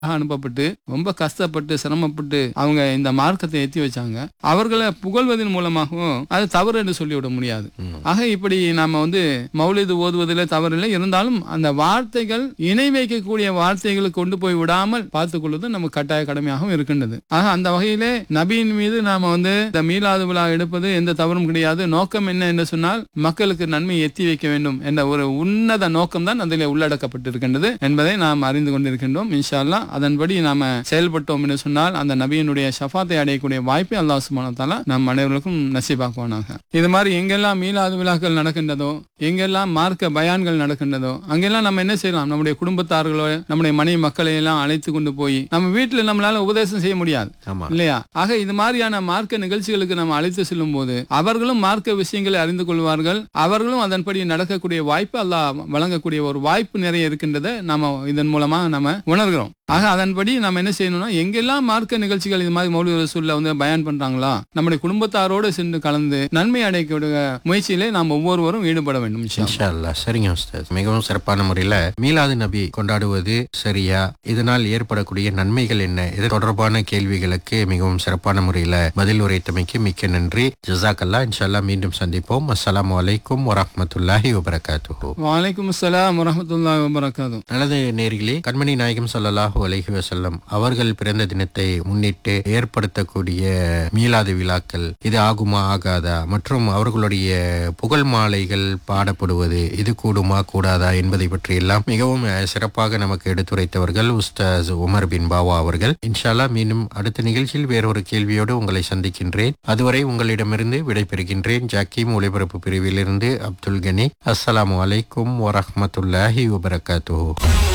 அனுப்பப்பட்டு ரொம்ப கஷ்டப்பட்டு சிரமப்பட்டு அவங்க இந்த மார்க்கத்தை எத்தி வச்சாங்க அவர்களை புகழ்வதன் மூலமாகவும் அது தவறு என்று சொல்லிவிட முடியாது ம். ஆக இப்படி நாம வந்து மௌலிது ஓதுவதில் தவறில்லை இருந்தாலும் அந்த வார்த்தைகள் இணை வைக்கக்கூடிய வார்த்தைகளை கொண்டு போய் விடாமல் பார்த்துக் கொள்வது நமக்கு கட்டாய கடமையாகவும் இருக்கின்றது ஆக அந்த வகையிலே நபியின் மீது நாம வந்து இந்த மீளாது விழா எடுப்பது எந்த தவறும் கிடையாது நோக்கம் என்ன என்று சொன்னால் மக்களுக்கு நன்மை எத்தி வைக்க வேண்டும் என்ற ஒரு உன்னத நோக்கம் தான் அதில் உள்ளடக்கப்பட்டிருக்கின்றது என்பதை நாம் அறிந்து கொண்டிருக்கின்றோம் இன்ஷா அல்லாஹ் அதன்படி நாம செயல்பட்டோம் என்று சொன்னால் அந்த நபியினுடைய ஷஃபாத்தை அடையக்கூடிய வாய்ப்பை அல்லாஹ் சுப்ஹானஹு வ தஆலா நம் அனைவருக்கும் நசீபாக்குவானாக இது மாதிரி எங்கெல்லாம் மீளாது விழாக்கள் நடக்கின்றதோ எங்கெல்லாம் மார்க்க பயான்கள் நடக்கின்றதோ அங்கெல்லாம் நம்ம என்ன செய்யலாம் நம்முடைய குடும்பத்தார்களோ நம்முடைய மனைவி மக்களை எல்லாம் அழைத்து கொண்டு போய் நம்ம வீட்டில் நம்மளால உபதேசம் செய்ய முடியாது ஆமா இல்லையா ஆக இது மாதிரியான மார்க்க நிகழ்ச்சிகளுக்கு நம்ம அழைத்து செல்லும் போது அவர்களும் மார்க்க விஷயங்களை அறிந்து கொள்வார்கள் அவர்களும் அதன்படி நடக்கக்கூடிய வாய்ப்பு அல்லாஹ் வழங்கக்கூடிய ஒரு வாய்ப்பு நிறைய இருக்கின்றதை நாம இதன் மூலமா நம்ம உணர்கிறோம் ஆக அதன்படி நம்ம என்ன செய்யணும்னா எங்கெல்லாம் மார்க்க நிகழ்ச்சிகள் இது மாதிரி மௌலிக ரசூல்ல வந்து பயன் பண்றாங்களா நம்முடைய குடும்பத்தாரோடு சென்று கலந்து நன்மை அடையக்கூடிய முயற்சியிலே நாம் ஒவ்வொருவரும் ஈடுபட வேண்டும் இன்ஷா அல்லாஹ். இன்ஷா அல்லாஹ் சரிங்க உஸ்தாத் மிகவும் சிறப்பான முறையில மீலாது நபி கொண்டாடுவது சரியா இதனால் ஏற்படக்கூடிய நன்மைகள் என்ன இது தொடர்பான கேள்விகளுக்கு மிகவும் சிறப்பான முறையில பதில் உரைத்தமைக்கு மிக்க நன்றி ஜசாக்கல்லா இன்ஷா அல்லாஹ் மீண்டும் சந்திப்போம் அஸ்ஸலாமு அலைக்கும் வரஹ்மத்துல்லாஹி வபரகாத்துஹு வலைக்கும் அஸ்ஸலாம் வரஹ்மத்துல்லாஹி வபரகாத்துஹு நல்லது நேர்களே கண்மணி நாயகம் ஸல்லல்லாஹு அலைஹி வஸல்லம் அவர்கள் பிறந்த தினத்தை முன்னிட்டு ஏற்படுத்தக்கூடிய மீலாது விழாக்கள் இது ஆகுமா ஆகாதா மற்றும் அவர்களுடைய புகழ் மாலைகள் பாடப்படுவது இது கூடுமா கூடாதா என்பதை பற்றி எல்லாம் மிகவும் அஹ், சிறப்பாக நமக்கு எடுத்துரைத்தவர்கள் உஸ்தாஸ் உமர் பின் பாவா அவர்கள் இன்ஷால்லா மீண்டும் அடுத்த நிகழ்ச்சியில் வேறொரு கேள்வியோடு உங்களை சந்திக்கின்றேன் அதுவரை உங்களிடமிருந்து விடைபெறுகின்றேன் ஜாக்கிம் ஒளிபரப்பு பிரிவிலிருந்து அப்துல் கனி அஸ்ஸலாமு அலைக்கும் வரஹ்மத்துல்லாஹி வபரகாத்துஹு